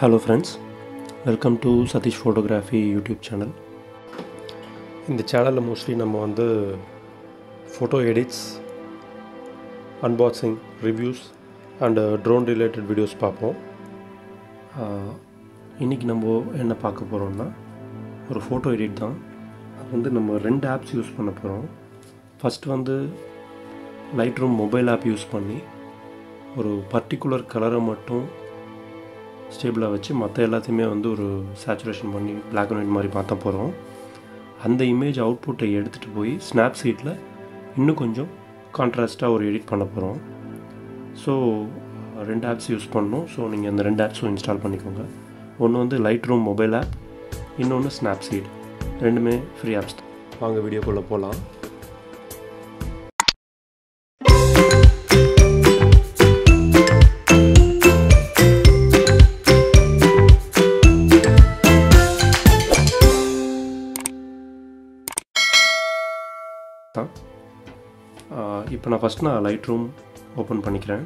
hello friends welcome to Satish photography YouTube channel இந்த சேனலில் mostly நம்ம வந்து photo edits unboxing reviews and drone related videos பார்ப்போம் இன்றைக்கி நம்ம என்ன பார்க்க போகிறோம்னா ஒரு ஃபோட்டோ எடிட் தான் அது வந்து நம்ம ரெண்டு ஆப்ஸ் யூஸ் பண்ண போகிறோம் ஃபஸ்ட் வந்து Lightroom mobile app use பண்ணி ஒரு பர்டிகுலர் கலரை மட்டும் ஸ்டேபிளாக வச்சு மற்ற எல்லாத்தையுமே வந்து ஒரு சேச்சுரேஷன் பண்ணி பிளாக் அண்ட் ஒயிட் மாதிரி பார்த்த போகிறோம் அந்த இமேஜ் அவுட்புட்டை எடுத்துகிட்டு போய் ஸ்னாப் சீட்டில் இன்னும் கொஞ்சம் கான்ட்ராஸ்ட்டாக ஒரு எடிட் பண்ண போகிறோம் ஸோ ரெண்டு ஆப்ஸ் யூஸ் பண்ணணும் ஸோ நீங்கள் அந்த ரெண்டு ஆப்ஸும் இன்ஸ்டால் பண்ணிக்கோங்க ஒன்று வந்து லைட் ரூம் மொபைல் ஆப் இன்னொன்று ஸ்னாப் சீட் ரெண்டுமே ஃப்ரீ ஆப்ஸ் தான் வாங்க வீடியோக்குள்ளே போகலாம் தான் இப்போ நான் ஃபஸ்ட் நான் லைட் ரூம் ஓப்பன் பண்ணிக்கிறேன்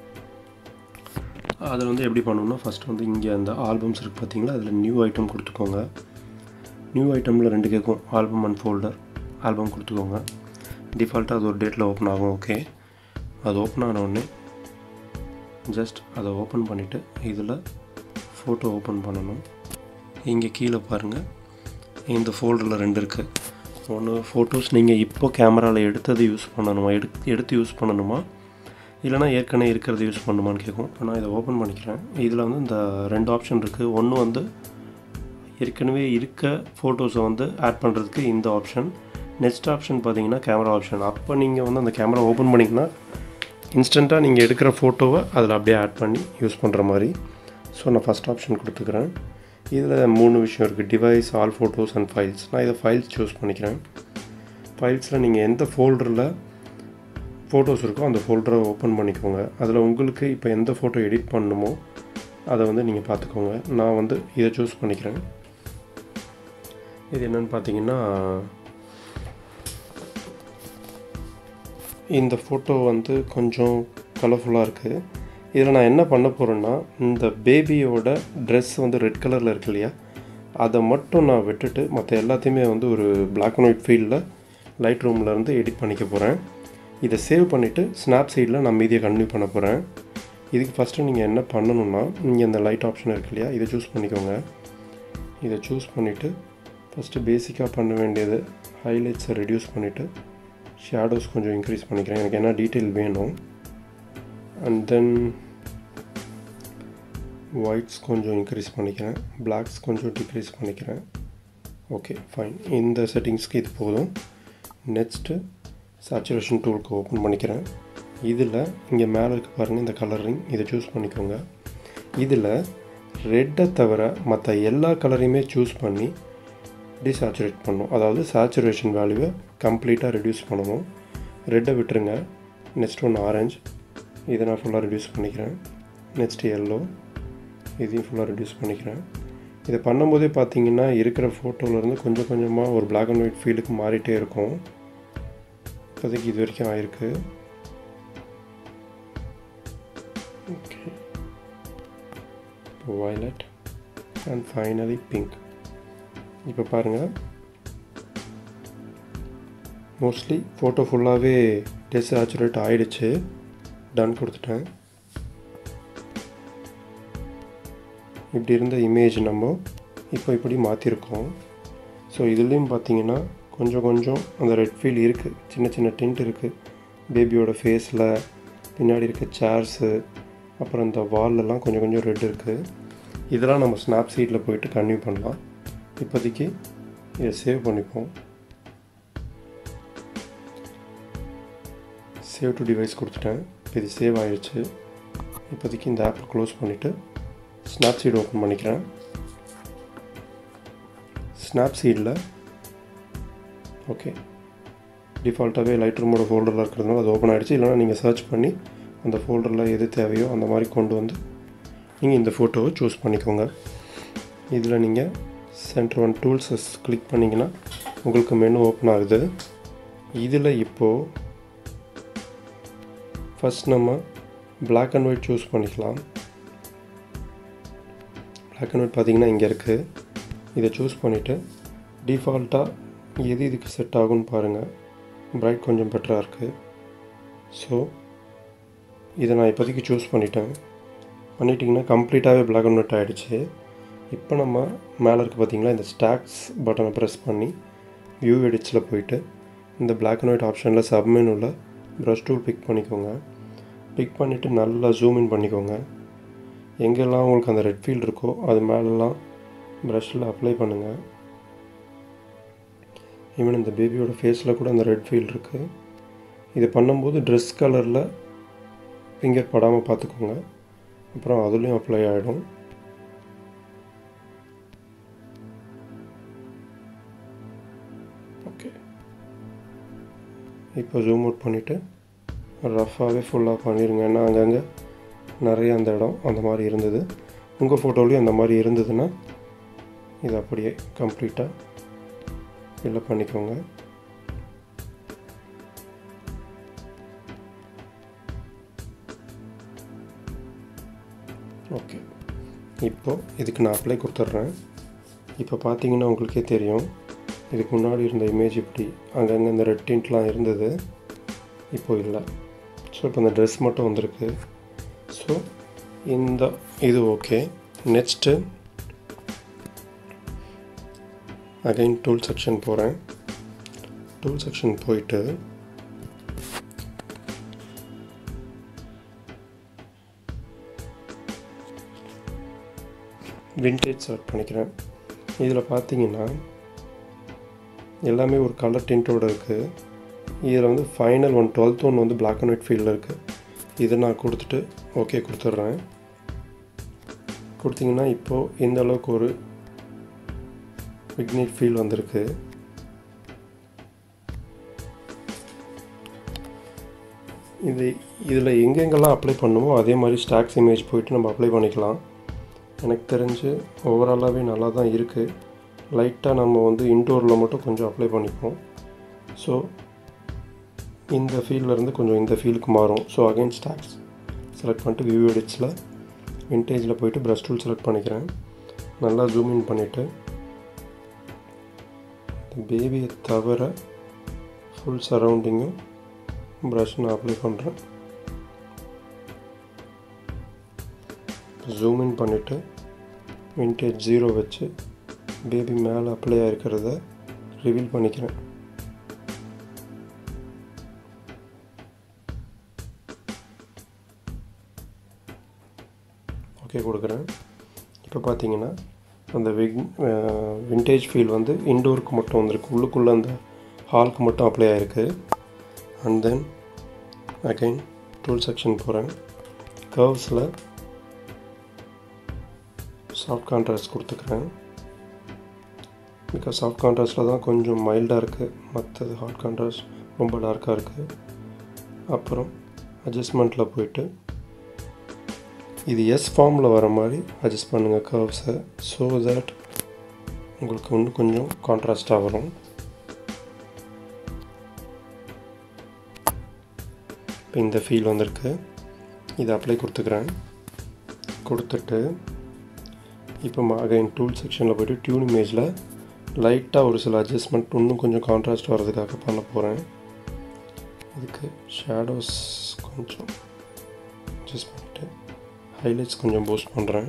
அதில் வந்து எப்படி பண்ணணும்னா ஃபஸ்ட் வந்து இங்கே அந்த ஆல்பம்ஸ் இருக்குது பார்த்தீங்களா அதில் நியூ ஐட்டம் கொடுத்துக்கோங்க நியூ ஐட்டமில் ரெண்டு கேட்கும் ஆல்பம் அண்ட் ஃபோல்டர் ஆல்பம் கொடுத்துக்கோங்க டிஃபால்ட்டாக அது ஒரு டேட்டில் ஓப்பன் ஆகும் ஓகே அது ஓப்பன் ஆன உடனே ஜஸ்ட் அதை ஓப்பன் பண்ணிவிட்டு இதில் ஃபோட்டோ ஓப்பன் பண்ணணும் இங்கே கீழே பாருங்கள் இந்த ஃபோல்டரில் ரெண்டு இருக்குது ஒன்று ஃபோட்டோஸ் நீங்கள் இப்போ கேமராவில் எடுத்தது யூஸ் பண்ணணுமா எடு எடுத்து யூஸ் பண்ணணுமா இல்லைனா ஏற்கனவே இருக்கிறது யூஸ் பண்ணணுமான்னு கேட்கும் இப்போ நான் இதை ஓப்பன் பண்ணிக்கிறேன் இதில் வந்து இந்த ரெண்டு ஆப்ஷன் இருக்குது ஒன்று வந்து ஏற்கனவே இருக்க ஃபோட்டோஸை வந்து ஆட் பண்ணுறதுக்கு இந்த ஆப்ஷன் நெக்ஸ்ட் ஆப்ஷன் பார்த்தீங்கன்னா கேமரா ஆப்ஷன் அப்போ நீங்கள் வந்து அந்த கேமரா ஓப்பன் பண்ணிங்கன்னா இன்ஸ்டண்ட்டாக நீங்கள் எடுக்கிற ஃபோட்டோவை அதில் அப்படியே ஆட் பண்ணி யூஸ் பண்ணுற மாதிரி ஸோ நான் ஃபஸ்ட் ஆப்ஷன் கொடுத்துக்கிறேன் இதில் மூணு விஷயம் இருக்குது device all photos and files நான் இதை ஃபைல்ஸ் சூஸ் பண்ணிக்கிறேன் ஃபைல்ஸில் நீங்கள் எந்த ஃபோல்டரில் ஃபோட்டோஸ் இருக்கோ அந்த ஃபோல்டரை ஓப்பன் பண்ணிக்கோங்க அதில் உங்களுக்கு இப்போ எந்த ஃபோட்டோ எடிட் பண்ணணுமோ அதை வந்து நீங்கள் பார்த்துக்கோங்க நான் வந்து இதை சூஸ் பண்ணிக்கிறேன் இது என்னென்னு பார்த்தீங்கன்னா இந்த ஃபோட்டோ வந்து கொஞ்சம் கலர்ஃபுல்லாக இருக்குது இதில் நான் என்ன பண்ண போகிறேன்னா இந்த பேபியோட ட்ரெஸ் வந்து ரெட் கலரில் இருக்கு இல்லையா அதை மட்டும் நான் விட்டுட்டு மற்ற எல்லாத்தையுமே வந்து ஒரு பிளாக் அண்ட் ஒயிட் ஃபீல்டில் லைட் ரூமில் இருந்து எடிட் பண்ணிக்க போகிறேன் இதை சேவ் பண்ணிவிட்டு ஸ்னாப் சைடில் நான் மீதியை கண்டினியூ பண்ண போகிறேன் இதுக்கு ஃபஸ்ட்டு நீங்கள் என்ன பண்ணணுன்னா நீங்கள் இந்த லைட் ஆப்ஷன் இருக்கு இல்லையா இதை சூஸ் பண்ணிக்கோங்க இதை சூஸ் பண்ணிவிட்டு ஃபஸ்ட்டு பேசிக்காக பண்ண வேண்டியது ஹைலைட்ஸை ரெடியூஸ் பண்ணிவிட்டு ஷேடோஸ் கொஞ்சம் இன்க்ரீஸ் பண்ணிக்கிறேன் எனக்கு என்ன டீட்டெயில் வேணும் அண்ட் தென் ஒயிட்ஸ் கொஞ்சம் இன்க்ரீஸ் பண்ணிக்கிறேன் பிளாக்ஸ் கொஞ்சம் டிக்ரீஸ் பண்ணிக்கிறேன் ஓகே ஃபைன் இந்த செட்டிங்ஸ்க்கு இது போதும் நெக்ஸ்ட்டு சேச்சுரேஷன் டூலுக்கு ஓப்பன் பண்ணிக்கிறேன் இதில் இங்கே மேலே இருக்க பாருங்கள் இந்த கலரிங் இதை சூஸ் பண்ணிக்கோங்க இதில் ரெட்டை தவிர மற்ற எல்லா கலரையுமே சூஸ் பண்ணி டிசாச்சுரேட் பண்ணணும் அதாவது சேச்சுரேஷன் வேல்யூவை கம்ப்ளீட்டாக ரெடியூஸ் பண்ணணும் ரெட்டை விட்டுருங்க நெக்ஸ்ட் ஒன்று ஆரஞ்ச் இதை நான் ஃபுல்லாக ரெடியூஸ் பண்ணிக்கிறேன் நெக்ஸ்ட் எல்லோ இதையும் ஃபுல்லாக ரெடியூஸ் பண்ணிக்கிறேன் இதை பண்ணும்போதே பார்த்தீங்கன்னா இருக்கிற ஃபோட்டோவிலேருந்து கொஞ்சம் கொஞ்சமாக ஒரு பிளாக் அண்ட் ஒயிட் ஃபீலுக்கு மாறிட்டே இருக்கும் இப்போதைக்கு இது வரைக்கும் ஆயிருக்கு ஓகே இப்போ வயலட் அண்ட் ஃபைனலி பிங்க் இப்போ பாருங்கள் மோஸ்ட்லி ஃபோட்டோ ஃபுல்லாகவே டெசாச்சுரேட் ஆகிடுச்சு டன் கொடுத்துட்டேன் இப்படி இருந்த இமேஜ் நம்ம இப்போ இப்படி மாற்றிருக்கோம் ஸோ இதுலேயும் பார்த்தீங்கன்னா கொஞ்சம் கொஞ்சம் அந்த ரெட் ஃபீல் இருக்குது சின்ன சின்ன டிண்ட் இருக்குது பேபியோட ஃபேஸில் பின்னாடி இருக்க சேர்ஸு அப்புறம் இந்த வால்லெல்லாம் கொஞ்சம் கொஞ்சம் ரெட் இருக்குது இதெல்லாம் நம்ம ஸ்னாப் சீட்டில் போயிட்டு கன்டினியூ பண்ணலாம் இப்போதைக்கு இதை சேவ் பண்ணிப்போம் சேவ் டு டிவைஸ் கொடுத்துட்டேன் இது சேவ் ஆகிடுச்சு இப்போதைக்கு இந்த ஆப்பை க்ளோஸ் பண்ணிவிட்டு ஸ்னாப் சீட் ஓப்பன் பண்ணிக்கிறேன் ஸ்னாப் சீடில் ஓகே டிஃபால்ட்டாகவே லைட் ரூமோட ஃபோல்டரில் இருக்கிறதுனால அது ஓப்பன் ஆகிடுச்சு இல்லைனா நீங்கள் சர்ச் பண்ணி அந்த ஃபோல்டரில் எது தேவையோ அந்த மாதிரி கொண்டு வந்து நீங்கள் இந்த ஃபோட்டோவை சூஸ் பண்ணிக்கோங்க இதில் நீங்கள் சென்டர் ஒன் டூல்ஸஸ் கிளிக் பண்ணிங்கன்னா உங்களுக்கு மெனு ஓப்பன் ஆகுது இதில் இப்போது ஃபஸ்ட் நம்ம பிளாக் அண்ட் ஒயிட் சூஸ் பண்ணிக்கலாம் பிளாக் அண்ட் ஒயிட் பார்த்தீங்கன்னா இங்கே இருக்குது இதை சூஸ் பண்ணிவிட்டு டிஃபால்ட்டாக எது இதுக்கு செட் ஆகும்னு பாருங்கள் பிரைட் கொஞ்சம் பெட்டராக இருக்குது ஸோ இதை நான் இப்போதைக்கு சூஸ் பண்ணிட்டேன் பண்ணிட்டிங்கன்னா கம்ப்ளீட்டாகவே பிளாக் அண்ட் ஒயிட் ஆகிடுச்சு இப்போ நம்ம மேலே இருக்க பார்த்தீங்களா இந்த ஸ்டாக்ஸ் பட்டனை ப்ரெஸ் பண்ணி வியூ எடிட்ஸில் போயிட்டு இந்த பிளாக் அண்ட் ஒயிட் ஆப்ஷனில் சப்மெனுவில் ப்ரஷ் டூல் பிக் பண்ணிக்கோங்க பிக் பண்ணிவிட்டு நல்லா ஜூம் இன் பண்ணிக்கோங்க எங்கெல்லாம் உங்களுக்கு அந்த ரெட் ஃபீல்ட் இருக்கோ அது மேலெலாம் ப்ரஷ்ஷில் அப்ளை பண்ணுங்கள் ஈவன் இந்த பேபியோட ஃபேஸில் கூட அந்த ரெட் ஃபீல்ட் இருக்குது இது பண்ணும்போது ட்ரெஸ் கலரில் ஃபிங்கர் படாமல் பார்த்துக்கோங்க அப்புறம் அதுலேயும் அப்ளை ஆகிடும் ஓகே இப்போ ஜூம் அவுட் பண்ணிவிட்டு ரஃப்பாகவே ஃபுல்லாக பண்ணிடுங்க ஏன்னா அங்கங்கே நிறைய அந்த இடம் அந்த மாதிரி இருந்தது உங்கள் ஃபோட்டோலேயும் அந்த மாதிரி இருந்ததுன்னா இது அப்படியே கம்ப்ளீட்டாக ஃபில்லப் பண்ணிக்கோங்க ஓகே இப்போ இதுக்கு நான் அப்ளை கொடுத்துட்றேன் இப்போ பார்த்தீங்கன்னா உங்களுக்கே தெரியும் இதுக்கு முன்னாடி இருந்த இமேஜ் இப்படி அங்கங்கே இந்த ரெட் டிண்ட்லாம் இருந்தது இப்போ இல்லை ஸோ இப்போ இந்த ட்ரெஸ் மட்டும் வந்திருக்கு ஸோ இந்த இது okay next again tool section போகிறேன் டூல் செக்ஷன் போயிட்டு விண்டேஜ் செலக்ட் பண்ணிக்கிறேன் இதில் பார்த்தீங்கன்னா எல்லாமே ஒரு கலர் டிண்ட்டோடு இருக்குது இதில் வந்து ஃபைனல் ஒன் டுவெல்த் ஒன் வந்து பிளாக் அண்ட் ஒயிட் ஃபீல்டில் இருக்குது இதை நான் கொடுத்துட்டு ஓகே கொடுத்துட்றேன் கொடுத்தீங்கன்னா இப்போது இந்த அளவுக்கு ஒரு விக்னேட் ஃபீல் வந்திருக்கு இது இதில் எங்கெங்கெல்லாம் அப்ளை பண்ணுமோ அதே மாதிரி ஸ்டாக்ஸ் இமேஜ் போயிட்டு நம்ம அப்ளை பண்ணிக்கலாம் எனக்கு தெரிஞ்சு ஓவராலாகவே நல்லா தான் இருக்குது லைட்டாக நம்ம வந்து இன்டோரில் மட்டும் கொஞ்சம் அப்ளை பண்ணிப்போம் ஸோ இந்த ஃபீல்ட்லேருந்து கொஞ்சம் இந்த ஃபீலுக்கு மாறும் ஸோ அகைன் ஸ்டாக்ஸ் செலக்ட் பண்ணிட்டு வியூ எடிட்ஸில் விண்டேஜில் போயிட்டு ப்ரஷ் டூல் செலக்ட் பண்ணிக்கிறேன் நல்லா ஜூம் இன் பண்ணிவிட்டு பேபியை தவிர ஃபுல் சரௌண்டிங்கும் ப்ரஷ் நான் அப்ளை பண்ணுறேன் ஜூம் இன் பண்ணிவிட்டு விண்டேஜ் ஜீரோ வச்சு பேபி மேலே அப்ளை ஆகிருக்கிறத ரிவீல் பண்ணிக்கிறேன் ஓகே கொடுக்குறேன் இப்போ பார்த்தீங்கன்னா அந்த விக் விண்டேஜ் ஃபீல் வந்து இன்டோருக்கு மட்டும் வந்திருக்கு உள்ளுக்குள்ளே அந்த ஹாலுக்கு மட்டும் அப்ளை ஆகிருக்கு and then again tool section போகிறேன் கர்வ்ஸில் சாஃப்ட் கான்ட்ராஸ்ட் கொடுத்துக்கிறேன் பிகாஸ் சாஃப்ட் கான்ட்ராஸ்டில் தான் கொஞ்சம் மைல்டாக இருக்குது மற்றது ஹாட் கான்ட்ராஸ்ட் ரொம்ப டார்க்காக இருக்குது அப்புறம் அட்ஜஸ்ட்மெண்ட்டில் போயிட்டு இது எஸ் ஃபார்மில் வர மாதிரி அட்ஜஸ்ட் பண்ணுங்கள் கர்வ்ஸை ஸோ தட் உங்களுக்கு இன்னும் கொஞ்சம் கான்ட்ராஸ்டாக வரும் இப்போ இந்த ஃபீல் வந்திருக்கு இதை அப்ளை கொடுத்துக்கிறேன் கொடுத்துட்டு இப்போ அகைன் டூல் செக்ஷனில் போய்ட்டு டியூன் இமேஜில் லைட்டாக ஒரு சில அட்ஜஸ்ட்மெண்ட் இன்னும் கொஞ்சம் கான்ட்ராஸ்ட் வர்றதுக்காக பண்ண போகிறேன் இதுக்கு ஷேடோஸ் கொஞ்சம் அட்ஜஸ்ட் பண்ணிட்டு ஹைலைட்ஸ் கொஞ்சம் பூஸ்ட் பண்ணுறேன்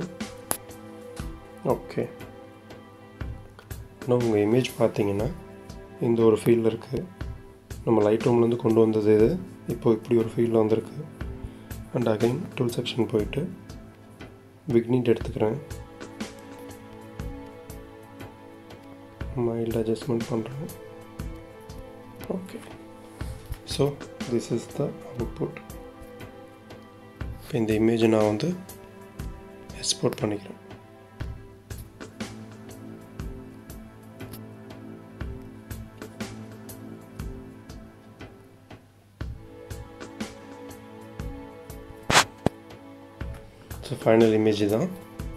ஓகே இன்னும் உங்கள் இமேஜ் பார்த்தீங்கன்னா இந்த ஒரு ஃபீல் இருக்குது நம்ம லைட் ரூம்லேருந்து கொண்டு வந்தது இது இப்போ இப்படி ஒரு ஃபீல் வந்திருக்கு அண்ட் அகைன் டூல் செக்ஷன் போயிட்டு விக்னிட் எடுத்துக்கிறேன் மைல்டு அட்ஜஸ்ட்மெண்ட் பண்ணுறேன் okay so this is the output இப்போ இந்த இமேஜை நான் வந்து எக்ஸ்போர்ட் பண்ணிக்கிறேன் ஸோ ஃபைனல் இமேஜ் தான்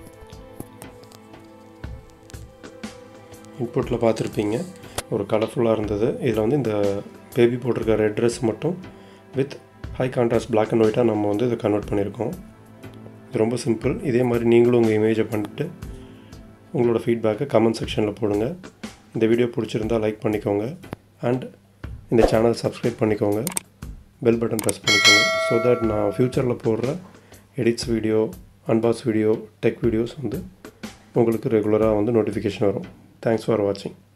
இன்புட்டில் பார்த்துருப்பீங்க ஒரு கலர்ஃபுல்லாக இருந்தது இதில் வந்து இந்த பேபி போட்டிருக்க ரெட் ட்ரெஸ் மட்டும் with high contrast black and ஒயிட்டாக நம்ம வந்து இதை கன்வெர்ட் பண்ணியிருக்கோம் இது ரொம்ப சிம்பிள் இதே மாதிரி நீங்களும் உங்கள் இமேஜை பண்ணிட்டு உங்களோட ஃபீட்பேக்கை கமெண்ட் செக்ஷனில் போடுங்க இந்த வீடியோ பிடிச்சிருந்தால் லைக் பண்ணிக்கோங்க அண்ட் இந்த சேனல் சப்ஸ்கிரைப் பண்ணிக்கோங்க பெல் பட்டன் ப்ரெஸ் பண்ணிக்கோங்க ஸோ தட் நான் ஃப்யூச்சரில் போடுற edits video unbox video tech videos வந்து உங்களுக்கு ரெகுலராக வந்து நோட்டிஃபிகேஷன் வரும் தேங்க்ஸ் ஃபார் வாட்சிங்